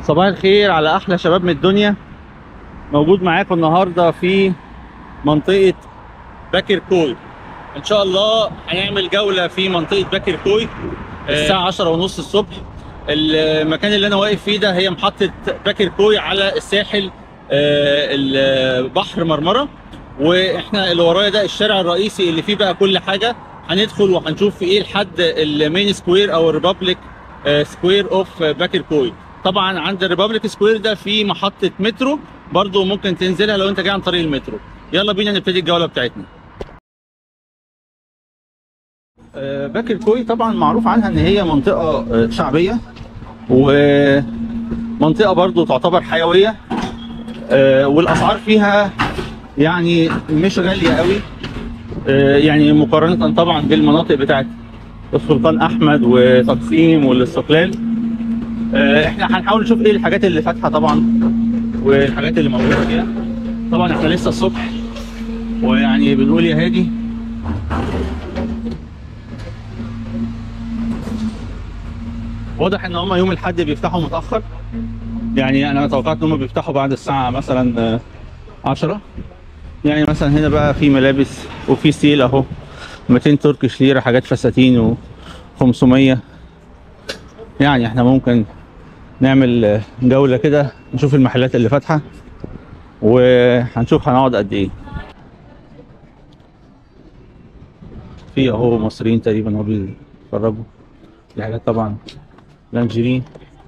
صباح الخير على احلى شباب من الدنيا موجود معاكم النهارده في منطقه باكر كوي ان شاء الله هنعمل جوله في منطقه باكر كوي الساعه 10 ونص الصبح المكان اللي انا واقف فيه ده هي محطه باكر كوي على الساحل آه، البحر مرمره واحنا اللي ورايا ده الشارع الرئيسي اللي فيه بقى كل حاجه هندخل وهنشوف في ايه لحد المين سكوير او الريبابليك سكوير اوف باكر كوي طبعا عند الريبابليك سكوير ده في محطه مترو برضو ممكن تنزلها لو انت جاي عن طريق المترو يلا بينا نبتدي الجوله بتاعتنا آه، باكر كوي طبعا معروف عنها ان هي منطقه آه، شعبيه ومنطقه برضو تعتبر حيويه آه، والاسعار فيها يعني مش غاليه قوي آه، يعني مقارنه طبعا بالمناطق بتاعت السلطان احمد وتقسيم والاستقلال آه، احنا هنحاول نشوف ايه الحاجات اللي فاتحه طبعا والحاجات اللي موجوده فيها طبعا احنا لسه الصبح ويعني بنقول يا هادي واضح ان هم يوم الاحد بيفتحوا متاخر يعني انا توقعت ان هم بيفتحوا بعد الساعه مثلا آه، 10 يعني مثلا هنا بقى في ملابس وفي سيل اهو 200 تركش ليره حاجات فساتين و 500 يعني احنا ممكن نعمل آه، جوله كده نشوف المحلات اللي فاتحه وهنشوف هنقعد قد ايه في اهو مصريين تقريبا اهو بيتفرجوا دي حاجات طبعا لانجيرين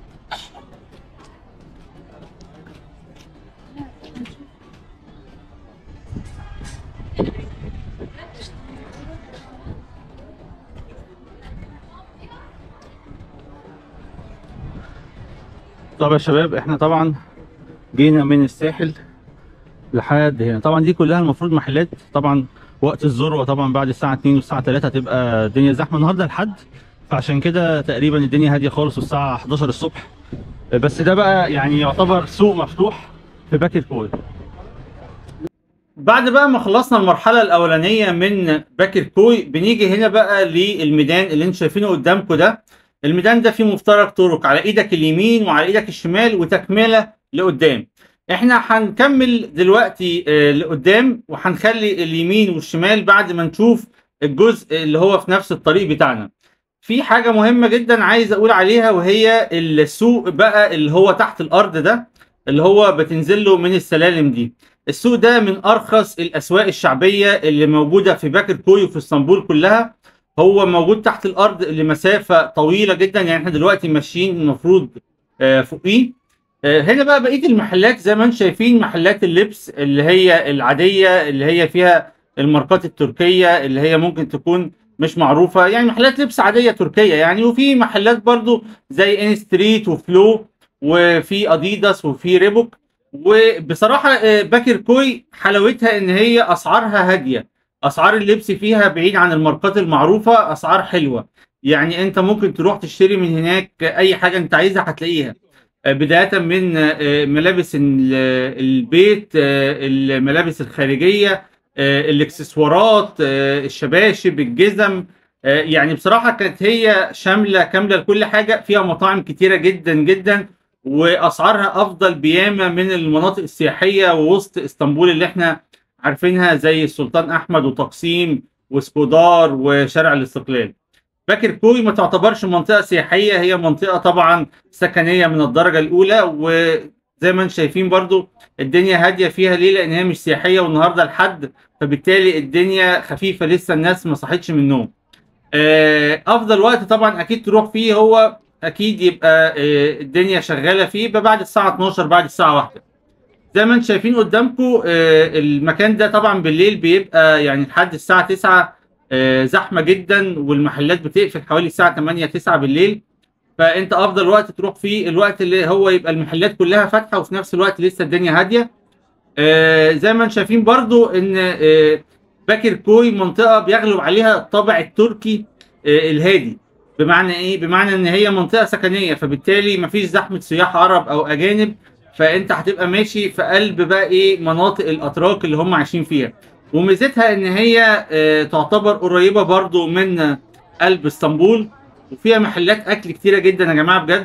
طب يا شباب احنا طبعا جينا من الساحل لحد هنا طبعا دي كلها المفروض محلات طبعا وقت الذروه طبعا بعد الساعه 2 والساعه 3 هتبقى الدنيا زحمه النهارده لحد فعشان كده تقريبا الدنيا هاديه خالص والساعه 11 الصبح بس ده بقى يعني يعتبر سوق مفتوح في باكر كوي بعد بقى ما خلصنا المرحله الاولانيه من باكر كوي بنيجي هنا بقى للميدان اللي انتم شايفينه قدامكم ده الميدان ده فيه مفترق طرق على ايدك اليمين وعلى ايدك الشمال وتكمله لقدام احنا هنكمل دلوقتي آه، لقدام وهنخلي اليمين والشمال بعد ما نشوف الجزء اللي هو في نفس الطريق بتاعنا في حاجة مهمة جدا عايز اقول عليها وهي السوق بقى اللي هو تحت الارض ده اللي هو بتنزل له من السلالم دي السوق ده من ارخص الاسواق الشعبية اللي موجودة في باكر كوي وفي اسطنبول كلها هو موجود تحت الارض لمسافة طويلة جدا يعني احنا دلوقتي ماشيين المفروض آه، فوقيه آه، هنا بقى بقيه المحلات زي ما انتم شايفين محلات اللبس اللي هي العاديه اللي هي فيها الماركات التركيه اللي هي ممكن تكون مش معروفه يعني محلات لبس عاديه تركيه يعني وفي محلات برضو زي ان ستريت وفلو وفي اديداس وفي ريبوك وبصراحه آه، باكر كوي حلاوتها ان هي اسعارها هاديه اسعار اللبس فيها بعيد عن الماركات المعروفه اسعار حلوه يعني انت ممكن تروح تشتري من هناك اي حاجه انت عايزها هتلاقيها بداية من آه، ملابس ال- البيت آه، الملابس الخارجية آه، الاكسسوارات آه، الشباشب الجزم آه، يعني بصراحة كانت هي شاملة كاملة لكل حاجة فيها مطاعم كتيرة جدا جدا وأسعارها أفضل بياما من المناطق السياحية ووسط اسطنبول اللي احنا عارفينها زي السلطان أحمد وتقسيم وسكودار وشارع الاستقلال باكر كوي ما تعتبرش منطقة سياحية هي منطقة طبعا سكنية من الدرجة الأولى وزي ما انتم شايفين برضو الدنيا هادية فيها ليه؟ لأن هي مش سياحية والنهاردة الحد فبالتالي الدنيا خفيفة لسه الناس ما صحتش من النوم. آه، أفضل وقت طبعا أكيد تروح فيه هو أكيد يبقى آه، الدنيا شغالة فيه يبقى بعد الساعة 12 بعد الساعة 1 زي ما انتم شايفين قدامكم المكان ده طبعا بالليل بيبقى يعني لحد الساعة 9 آه، زحمة جدا والمحلات بتقفل حوالي الساعة 8 9 بالليل فانت افضل وقت تروح فيه الوقت اللي هو يبقى المحلات كلها فاتحه وفي نفس الوقت لسه الدنيا هاديه آه زي ما انتم شايفين برضو ان آه باكر كوي منطقه بيغلب عليها الطابع التركي آه الهادي بمعنى ايه بمعنى ان هي منطقه سكنيه فبالتالي مفيش زحمه سياح عرب او اجانب فانت هتبقى ماشي في قلب بقى ايه مناطق الاتراك اللي هم عايشين فيها وميزتها ان هي آه تعتبر قريبه برضو من قلب اسطنبول وفيها محلات اكل كتيره جدا يا جماعه بجد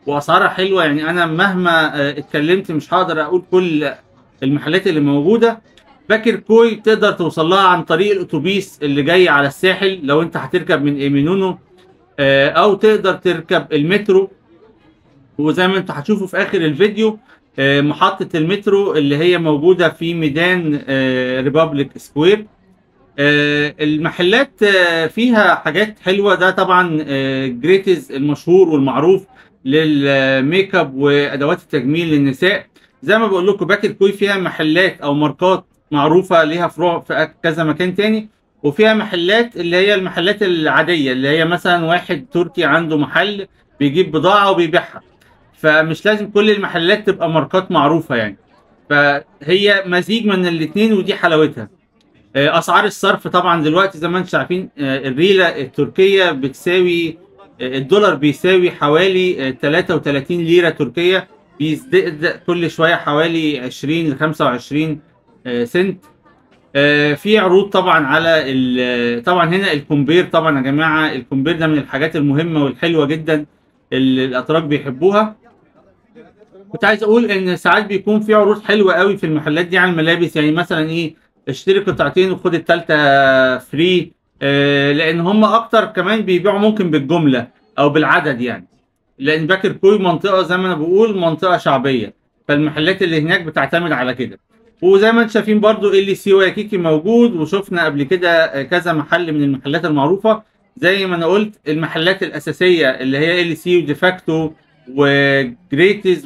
واسعارها حلوه يعني انا مهما آه، اتكلمت مش هقدر اقول كل المحلات اللي موجوده باكر كوي تقدر توصل لها عن طريق الاتوبيس اللي جاي على الساحل لو انت هتركب من ايمينونو آه، او تقدر تركب المترو وزي ما انتوا هتشوفوا في اخر الفيديو آه، محطة المترو اللي هي موجودة في ميدان آه، ريبابليك سكوير آه، المحلات آه، فيها حاجات حلوة ده طبعا آه، جريتز المشهور والمعروف للميك اب وادوات التجميل للنساء زي ما بقول لكم باكر كوي فيها محلات او ماركات معروفة ليها فروع في كذا مكان تاني وفيها محلات اللي هي المحلات العادية اللي هي مثلا واحد تركي عنده محل بيجيب بضاعة وبيبيعها فمش لازم كل المحلات تبقى ماركات معروفة يعني فهي مزيج من الاتنين ودي حلاوتها آه، اسعار الصرف طبعا دلوقتي زي ما انتم عارفين آه، الريلة التركية بتساوي آه، الدولار بيساوي حوالي آه، 33 ليرة تركية بيزداد كل شوية حوالي 20 ل 25 آه، سنت آه، في عروض طبعا على ال- طبعا هنا الكومبير طبعا يا جماعة الكومبير ده من الحاجات المهمة والحلوة جدا اللي الاتراك بيحبوها كنت عايز اقول ان ساعات بيكون في عروض حلوه قوي في المحلات دي على الملابس يعني مثلا ايه اشتري قطعتين وخد التالتة فري آه لان هم اكتر كمان بيبيعوا ممكن بالجمله او بالعدد يعني لان باكر كوي منطقه زي ما انا بقول منطقه شعبيه فالمحلات اللي هناك بتعتمد على كده وزي ما انتم شايفين برضو ال سي وياكيكي موجود وشفنا قبل كده آه، كذا محل من المحلات المعروفه زي ما انا قلت المحلات الاساسيه اللي هي ال سي وديفاكتو وجريتز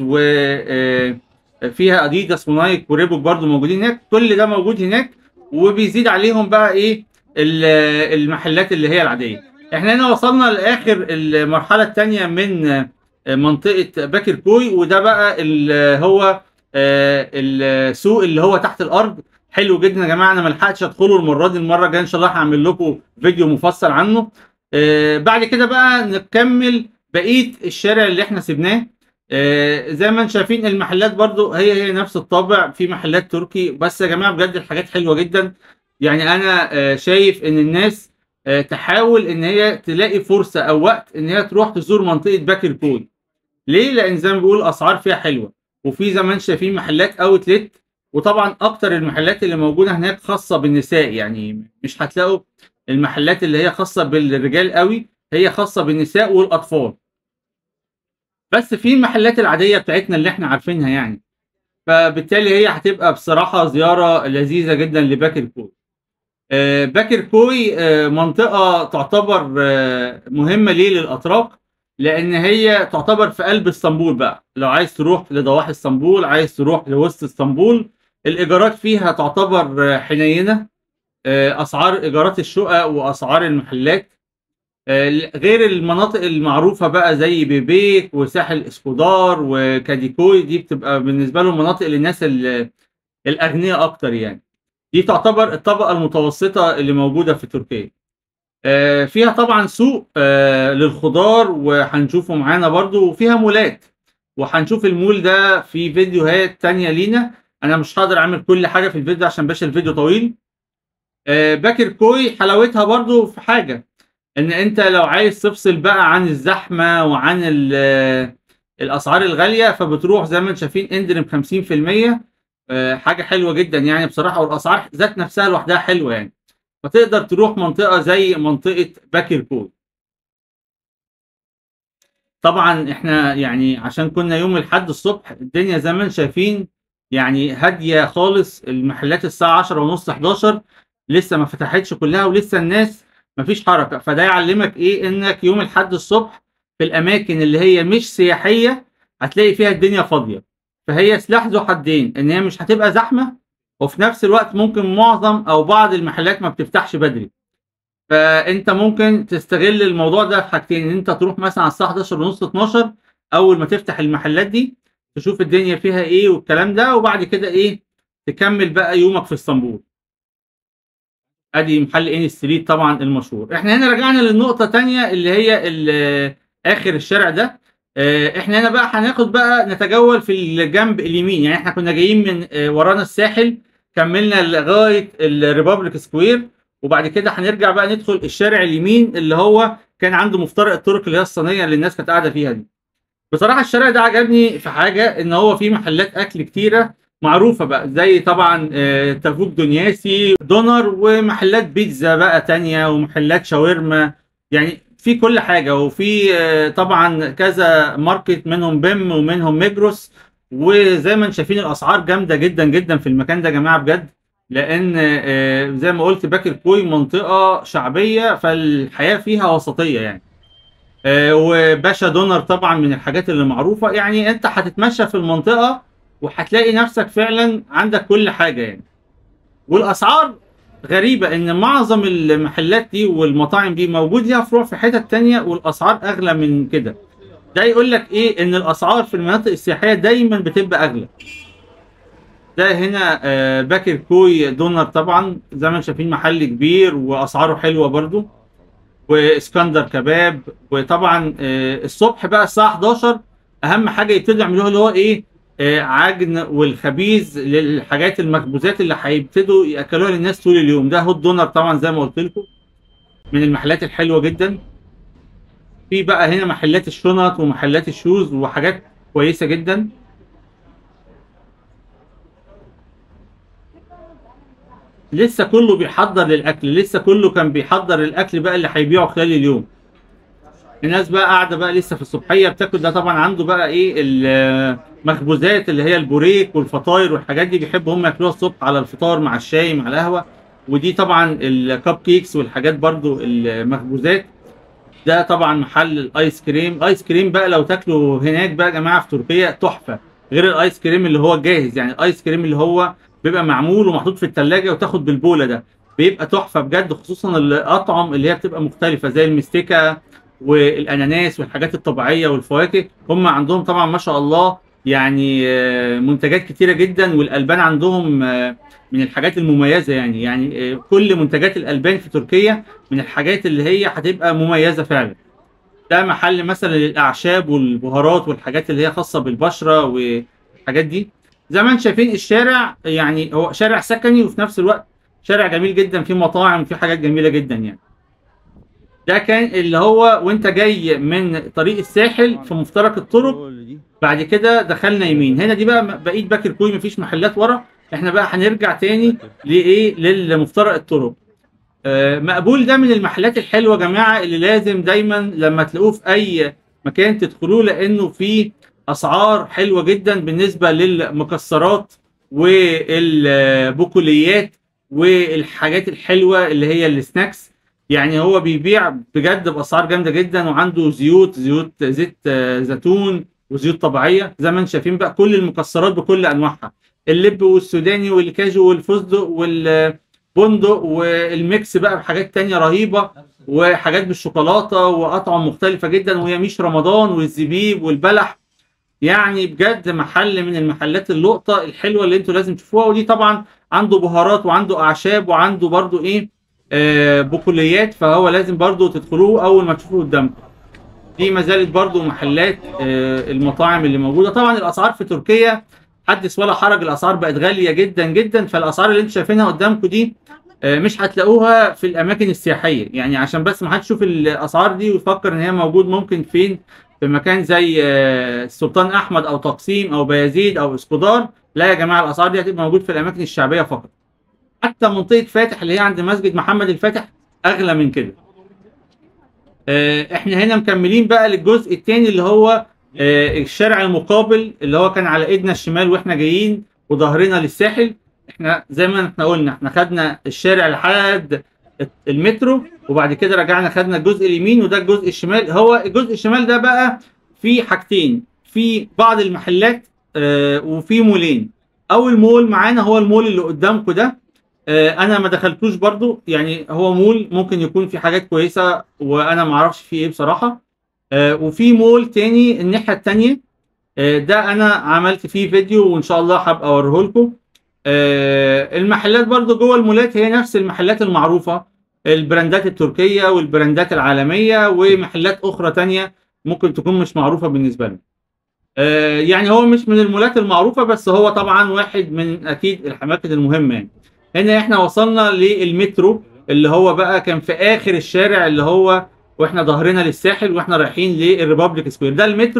وفيها اديداس ونايك وريبوك برضو موجودين هناك كل ده موجود هناك وبيزيد عليهم بقى ايه ال- المحلات اللي هي العاديه احنا هنا وصلنا لاخر المرحله الثانيه من منطقه باكر كوي وده بقى اللي هو آه، السوق اللي هو تحت الارض حلو جدا يا جماعه انا ما لحقتش ادخله المره دي المره الجايه ان شاء الله هعمل لكم فيديو مفصل عنه آه، بعد كده بقى نكمل بقيه الشارع اللي احنا سيبناه آه، زي ما انتم شايفين المحلات برضو هي هي نفس الطابع في محلات تركي بس يا جماعه بجد الحاجات حلوه جدا يعني انا آه، شايف ان الناس آه، تحاول ان هي تلاقي فرصه او وقت ان هي تروح تزور منطقه باكر كوي ليه لان زي ما بقول اسعار فيها حلوه وفي زي ما انتم شايفين محلات اوتلت وطبعا اكتر المحلات اللي موجوده هناك خاصه بالنساء يعني مش هتلاقوا المحلات اللي هي خاصه بالرجال قوي هي خاصه بالنساء والاطفال بس في المحلات العاديه بتاعتنا اللي احنا عارفينها يعني فبالتالي هي هتبقى بصراحه زياره لذيذه جدا لباكر كوي آه، باكر كوي آه، منطقه تعتبر آه، مهمه ليه للاتراك لان هي تعتبر في قلب اسطنبول بقى لو عايز تروح لضواحي اسطنبول عايز تروح لوسط اسطنبول الايجارات فيها تعتبر آه، حنينه آه، اسعار ايجارات الشقق واسعار المحلات آه، غير المناطق المعروفه بقى زي بيبيك وساحل اسكودار وكاديكوي دي بتبقى بالنسبه لهم مناطق للناس ال- الاغنياء اكتر يعني دي تعتبر الطبقه المتوسطه اللي موجوده في تركيا آه، فيها طبعا سوق آه، للخضار وهنشوفه معانا برضو وفيها مولات وهنشوف المول ده في فيديوهات تانية لينا انا مش هقدر اعمل كل حاجه في الفيديو عشان باش الفيديو طويل آه، باكر كوي حلاوتها برضو في حاجه ان انت لو عايز تفصل بقى عن الزحمه وعن ال- الاسعار الغاليه فبتروح زي ما انتم شايفين اندرم 50% آه، حاجه حلوه جدا يعني بصراحه والاسعار ذات نفسها لوحدها حلوه يعني فتقدر تروح منطقه زي منطقه باكر كوي طبعا احنا يعني عشان كنا يوم الاحد الصبح الدنيا زي ما انتم شايفين يعني هاديه خالص المحلات الساعه 10 ونص 11 لسه ما فتحتش كلها ولسه الناس ما فيش حركه فده يعلمك ايه انك يوم الاحد الصبح في الاماكن اللي هي مش سياحيه هتلاقي فيها الدنيا فاضيه فهي سلاح ذو حدين ان هي مش هتبقى زحمه وفي نفس الوقت ممكن معظم او بعض المحلات ما بتفتحش بدري فانت ممكن تستغل الموضوع ده في حاجتين ان انت تروح مثلا على الساعه 11 ونص 12 اول ما تفتح المحلات دي تشوف الدنيا فيها ايه والكلام ده وبعد كده ايه تكمل بقى يومك في اسطنبول ادي محل ان ستريت طبعا المشهور احنا هنا رجعنا للنقطه تانية اللي هي ال- اخر الشارع ده آه، احنا هنا بقى هناخد بقى نتجول في الجنب اليمين يعني احنا كنا جايين من آه، ورانا الساحل كملنا لغايه الريبابليك سكوير وبعد كده هنرجع بقى ندخل الشارع اليمين اللي هو كان عنده مفترق الطرق اللي هي الصينيه اللي الناس كانت قاعده فيها دي بصراحه الشارع ده عجبني في حاجه ان هو فيه محلات اكل كتيره معروفه بقى زي طبعا آه، تافوك دنياسي دونر ومحلات بيتزا بقى تانية ومحلات شاورما يعني في كل حاجه وفي آه، طبعا كذا ماركت منهم بيم ومنهم ميجروس وزي ما انتم شايفين الاسعار جامده جدا جدا في المكان ده يا جماعه بجد لان آه، زي ما قلت باكر كوي منطقه شعبيه فالحياه فيها وسطيه يعني آه، وباشا دونر طبعا من الحاجات اللي معروفه يعني انت هتتمشى في المنطقه وهتلاقي نفسك فعلا عندك كل حاجه يعني والاسعار غريبه ان معظم المحلات دي والمطاعم دي موجود ليها فروع في حتت تانية والاسعار اغلى من كده ده يقول لك ايه ان الاسعار في المناطق السياحيه دايما بتبقى اغلى ده هنا آه، باكر كوي دونر طبعا زي ما انتم شايفين محل كبير واسعاره حلوه برضو واسكندر كباب وطبعا آه، الصبح بقى الساعه 11 اهم حاجه يبتدوا يعملوها اللي هو ايه آه، عجن والخبيز للحاجات المخبوزات اللي هيبتدوا ياكلوها للناس طول اليوم ده هوت دونر طبعا زي ما قلت لكم من المحلات الحلوه جدا في بقى هنا محلات الشنط ومحلات الشوز وحاجات كويسه جدا لسه كله بيحضر للاكل لسه كله كان بيحضر الاكل بقى اللي هيبيعه خلال اليوم الناس بقى قاعده بقى لسه في الصبحيه بتاكل ده طبعا عنده بقى ايه المخبوزات اللي هي البوريك والفطاير والحاجات دي بيحبوا هم ياكلوها الصبح على الفطار مع الشاي مع القهوه ودي طبعا الكب كيكس والحاجات برضو المخبوزات ده طبعا محل الايس كريم الايس كريم بقى لو تاكلوا هناك بقى يا جماعه في تركيا تحفه غير الايس كريم اللي هو جاهز يعني الايس كريم اللي هو بيبقى معمول ومحطوط في الثلاجه وتاخد بالبوله ده بيبقى تحفه بجد خصوصا الاطعم اللي هي بتبقى مختلفه زي المستكه والاناناس والحاجات الطبيعيه والفواكه هم عندهم طبعا ما شاء الله يعني آه، منتجات كتيره جدا والالبان عندهم آه، من الحاجات المميزه يعني يعني آه، كل منتجات الالبان في تركيا من الحاجات اللي هي هتبقى مميزه فعلا ده محل مثلا للاعشاب والبهارات والحاجات اللي هي خاصه بالبشره والحاجات دي زي ما انتم شايفين الشارع يعني هو شارع سكني وفي نفس الوقت شارع جميل جدا فيه مطاعم وفيه حاجات جميله جدا يعني ده كان اللي هو وانت جاي من طريق الساحل في مفترق الطرق بعد كده دخلنا يمين هنا دي بقى بقيت باكر كوي مفيش محلات ورا احنا بقى هنرجع تاني لايه للمفترق الطرق آه مقبول ده من المحلات الحلوه يا جماعه اللي لازم دايما لما تلاقوه في اي مكان تدخلوه لانه فيه اسعار حلوه جدا بالنسبه للمكسرات والبقوليات والحاجات الحلوه اللي هي السناكس يعني هو بيبيع بجد باسعار جامده جدا وعنده زيوت زيوت زيت آه، زيتون وزيوت طبيعيه زي ما انتم شايفين بقى كل المكسرات بكل انواعها اللب والسوداني والكاجو والفستق والبندق والميكس بقى بحاجات تانية رهيبه وحاجات بالشوكولاته واطعم مختلفه جدا وهي مش رمضان والزبيب والبلح يعني بجد محل من المحلات اللقطه الحلوه اللي انتوا لازم تشوفوها ودي طبعا عنده بهارات وعنده اعشاب وعنده برضو ايه آه بقوليات فهو لازم برضو تدخلوه اول ما تشوفوه قدامكم دي ما زالت برضو محلات آه المطاعم اللي موجوده طبعا الاسعار في تركيا حدث ولا حرج الاسعار بقت غاليه جدا جدا فالاسعار اللي انتوا شايفينها قدامكم دي آه مش هتلاقوها في الاماكن السياحيه يعني عشان بس ما حدش يشوف الاسعار دي ويفكر ان هي موجود ممكن فين في مكان زي آه، السلطان احمد او تقسيم او بيازيد او اسكودار لا يا جماعه الاسعار دي هتبقى موجود في الاماكن الشعبيه فقط حتى منطقه فاتح اللي هي عند مسجد محمد الفاتح اغلى من كده آه، احنا هنا مكملين بقى للجزء الثاني اللي هو آه، الشارع المقابل اللي هو كان على ايدنا الشمال واحنا جايين وظهرنا للساحل احنا زي ما احنا قلنا احنا خدنا الشارع لحد المترو وبعد كده رجعنا خدنا الجزء اليمين وده الجزء الشمال هو الجزء الشمال ده بقى في حاجتين في بعض المحلات آه وفي مولين اول مول معانا هو المول اللي قدامكم ده آه انا ما دخلتوش برضو يعني هو مول ممكن يكون في حاجات كويسه وانا ما اعرفش فيه ايه بصراحه آه وفي مول تاني الناحيه التانيه آه ده انا عملت فيه فيديو وان شاء الله هبقى اوريه لكم آه المحلات برضو جوه المولات هي نفس المحلات المعروفه البراندات التركية والبراندات العالمية ومحلات أخرى تانية ممكن تكون مش معروفة بالنسبة لنا آه يعني هو مش من المولات المعروفة بس هو طبعا واحد من أكيد الأماكن المهمة يعني هنا احنا وصلنا للمترو اللي هو بقى كان في آخر الشارع اللي هو واحنا ظهرنا للساحل واحنا رايحين للريبابليك سكوير ده المترو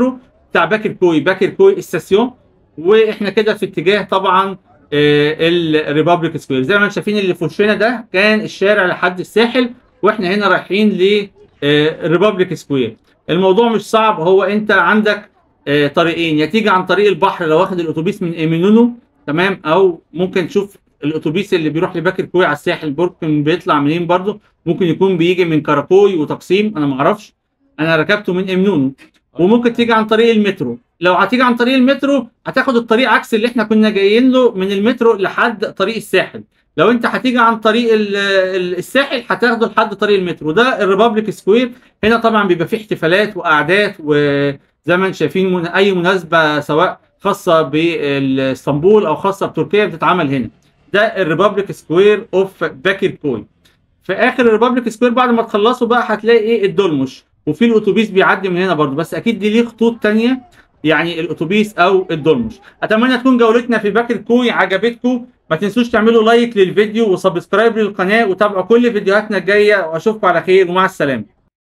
بتاع باكر كوي باكر كوي استاسيون واحنا كده في اتجاه طبعا الريبابليك سكوير زي ما انتم شايفين اللي في وشنا ده كان الشارع لحد الساحل واحنا هنا رايحين للريبابليك سكوير الموضوع مش صعب هو انت عندك آه، طريقين يا تيجي عن طريق البحر لو واخد الاتوبيس من ايمينونو تمام او ممكن تشوف الاتوبيس اللي بيروح لباكر كوي على الساحل ممكن بيطلع منين برضه ممكن يكون بيجي من كاراكوي وتقسيم انا ما اعرفش انا ركبته من ايمينونو وممكن تيجي عن طريق المترو لو هتيجي عن طريق المترو هتاخد الطريق عكس اللي احنا كنا جايين له من المترو لحد طريق الساحل لو انت هتيجي عن طريق ال- ال- الساحل هتاخده لحد طريق المترو ده الريبابليك سكوير هنا طبعا بيبقى فيه احتفالات وقعدات وزي ما انتم شايفين من اي مناسبه سواء خاصه باسطنبول او خاصه بتركيا بتتعمل هنا ده الريبابليك سكوير اوف باكر كوي في اخر الريبابليك سكوير بعد ما تخلصوا بقى هتلاقي ايه الدولمش وفي الاتوبيس بيعدي من هنا برضو بس اكيد دي ليه خطوط تانية يعني الاتوبيس او الدولمش اتمنى تكون جولتنا في باكر كوي عجبتكم ما تنسوش تعملوا لايك للفيديو وسبسكرايب للقناه وتابعوا كل فيديوهاتنا الجايه واشوفكم على خير ومع السلامه